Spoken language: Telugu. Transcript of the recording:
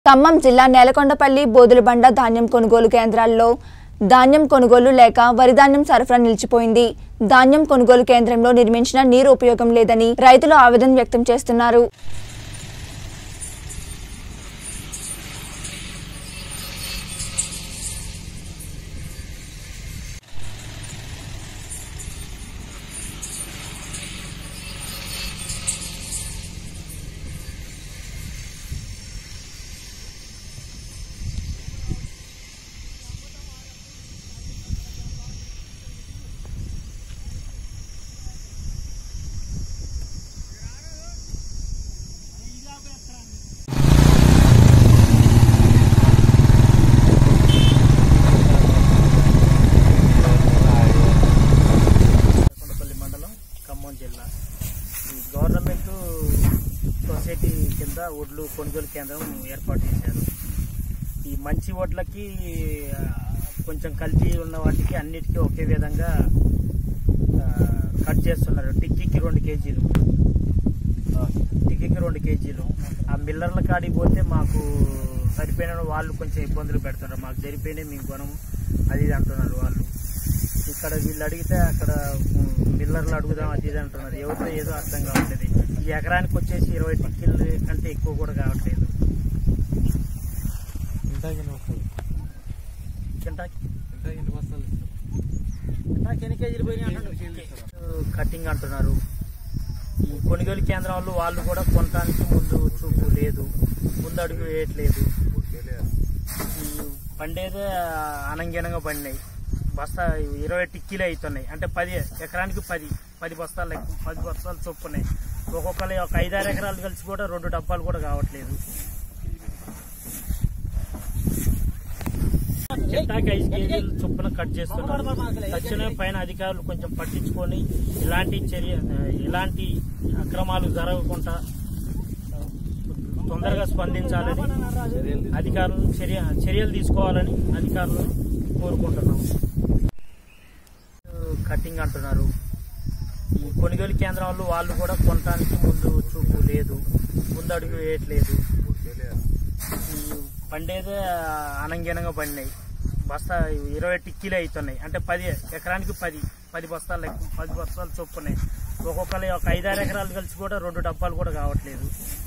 ఖమ్మం జిల్లా నేలకొండపల్లి బోదులబండ ధాన్యం కొనుగోలు కేంద్రాల్లో ధాన్యం కొనుగోలు లేక వరి ధాన్యం సరఫరా నిలిచిపోయింది ధాన్యం కొనుగోలు కేంద్రంలో నిర్మించిన నీరు ఉపయోగం లేదని రైతులు ఆవేదన వ్యక్తం చేస్తున్నారు కొండపల్లి మండలం ఖమ్మం జిల్లా ఈ గవర్నమెంట్ సొసైటీ కింద ఒడ్లు కొనుగోలు కేంద్రం ఏర్పాటు చేశారు ఈ మంచి వడ్లకి ఆ, కొంచెం కల్తీ ఉన్న వాటికి అన్నిటికీ ఒకే విధంగా ఆ, కట్ చేస్తున్నారు టిక్కీకి రెండు కేజీలు ఆ, టిక్కీకి రెండు కేజీలు ఆ మిల్లర్ల కాడికి పోతే మాకు సరిపోయిన వాళ్ళు కొంచెం ఇబ్బందులు పెడుతున్నారు మాకు సరిపోయినాయి మేము కొనము అది ఇది అంటున్నారు వాళ్ళు ఇక్కడ వీళ్ళు అడిగితే అక్కడ ఉమ్, మిల్లర్లు అడుగుదాం అది ఇది అంటున్నారు ఎవరితో ఏదో అర్థం కావట్లేదు ఈ ఎకరానికి వచ్చేసి ఇరవై టిక్కీలు కంటే ఎక్కువ కూడా కావట్లేదు కింటాకి కింటాకి ఎన్ని కేజీలు పోయినాయి అంటున్నారు. కటింగ్ అంటున్నారు ఈ కొనుగోలు కేంద్రం వాళ్ళు వాళ్ళు కూడా కొనడానికి ముందు చూపు లేదు ముందు అడుగు వేయట్లేదు ఈ పండేదే అనంగీనంగా పండినాయి బస్తా ఇరవై టిక్కీలు అవుతున్నాయి అంటే పది ఎకరానికి పది పది బస్తాలు లెక్క పది బస్తాలు చొప్పున్నాయి ఒక్కొక్కరి ఒక ఐదారు ఎకరాలు కలిసి కూడా రెండు డబ్బాలు కూడా కావట్లేదు చెట్టాకి ఐదు కేజీలు చొప్పున కట్ చేస్తున్నారు తక్షణమే పైన అధికారులు కొంచెం పట్టించుకొని ఇలాంటి చర్య ఇలాంటి అక్రమాలు జరగకుండా తొందరగా స్పందించాలని అధికారులు చర్య చర్యలు తీసుకోవాలని అధికారులు కోరుకుంటున్నాం కటింగ్ అంటున్నారు ఈ కొనుగోలు కేంద్రం వాళ్ళు వాళ్ళు కూడా కొనడానికి ముందు చూపు లేదు ముందు అడుగు వేయట్లేదు ఈ పండేదే అనంగీనంగా పండినాయి బస్తా ఇరవై టిక్కీలు అవుతున్నాయి అంటే పది ఎకరానికి పది పది బస్తాలు లెక్క పది బస్తాలు చొప్పున్నాయి ఒక్కొక్కరి ఒక ఐదారు ఎకరాలు కలిసి కూడా రెండు డబ్బాలు కూడా కావట్లేదు